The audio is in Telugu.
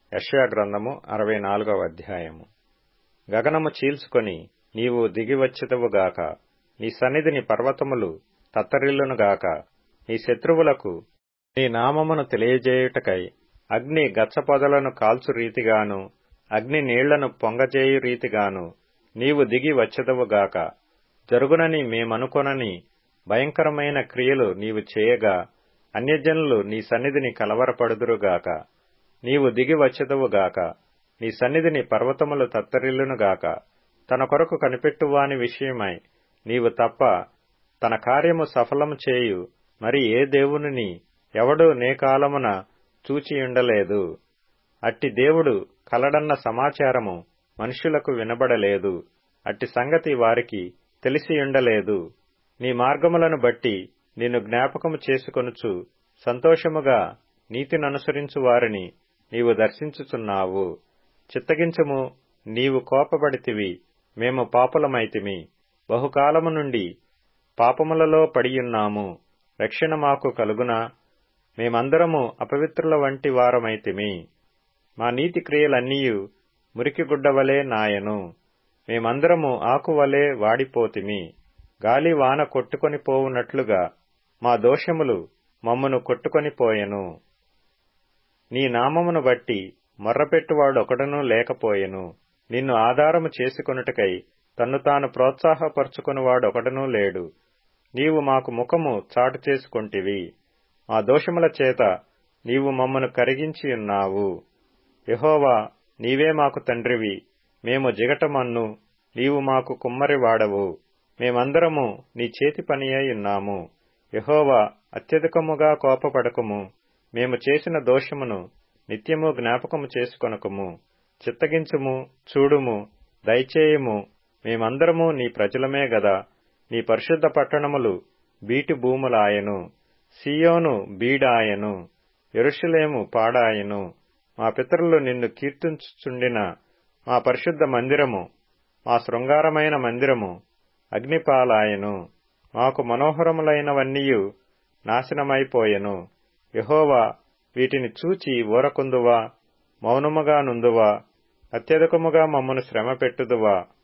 యెషయా గ్రంథము అరవై నాలుగవ అధ్యాయము గగనము చీల్చుకొని నీవు దిగివచ్చెదవుగాక నీ సన్నిధిని పర్వతములు తత్తరిల్లునుగాక నీ శత్రువులకు నీ నామమును తెలియజేయుటకై అగ్ని గచ్చపొదలను కాల్చు రీతిగాను అగ్ని నీళ్లను పొంగజేయు రీతిగాను నీవు దిగి వచ్చెదవుగాక జరుగునని మేమనుకొనని భయంకరమైన క్రియలు నీవు చేయగా అన్యజనులు నీ సన్నిధిని కలవరపడుదురుగాక నీవు దిగి వచ్చెదవుగాక నీ సన్నిధిని పర్వతములు తత్తరిల్లునుగాక తన కొరకు కనిపెట్టువాని విషయమై నీవు తప్ప తన కార్యము సఫలము చేయు మరి ఏ దేవునిని ఎవడు నే కాలమున చూచియుండలేదు అట్టి దేవుడు కలడన్న సమాచారము మనుష్యులకు వినబడలేదు అట్టి సంగతి వారికి తెలిసియుండలేదు నీ మార్గములను బట్టి నిన్ను జ్ఞాపకము చేసుకొనుచు సంతోషముగా నీతిననుసరించు వారిని నీవు దర్శించుచున్నావు చిత్తగించుము నీవు కోపబడితివి మేము పాపులమైతిమి బహుకాలము నుండి పాపములలో పడియున్నాము రక్షణ మాకు కలుగునా మేమందరము అపవిత్రుల వంటి వారమైతిమి మా నీతి క్రియలన్నీయు మురికిగుడ్డవలే నాయను మేమందరము ఆకువలే వాడిపోతిమి గాలి వాన కొట్టుకొని పోవునట్లుగా మా దోషములు మమ్మను కొట్టుకొని పోయెను నీ నామమును బట్టి మొర్రపెట్టువాడొకడనూ లేకపోయెను నిన్ను ఆధారము చేసుకొనుటకై తన్ను తాను ప్రోత్సాహపరుచుకునివాడొకడనూ లేడు నీవు మాకు ముఖము చాటు చేసుకొంటివి మా దోషముల చేత నీవు మమ్మను కరిగించియున్నావు యహోవా నీవే మాకు తండ్రివి మేము జిగటమన్ను నీవు మాకు కుమ్మరివాడవు మేమందరము నీ చేతి పనియయున్నాము యహోవా అత్యధికముగా కోపపడకము మేము చేసిన దోషమును నిత్యము జ్ఞాపకము చేసుకొనకము చిత్తగించుము చూడుము దయచేయము మేమందరము నీ ప్రజలమే గదా నీ పరిశుద్ధ పట్టణములు బీటి భూములాయను సియోను బీడాయను ఎరుషులేము పాడాయను మా పితరులు నిన్ను కీర్తించుచుండిన మా పరిశుద్ధ మందిరము మా శృంగారమైన మందిరము అగ్నిపాలాయను మాకు మనోహరములైనవన్నీయు నాశనమైపోయెను యహోవా వీటిని చూచి ఊరకుందువా మౌనముగా నుందువా అత్యధికముగా మమ్మను శ్రమ పెట్టుదువా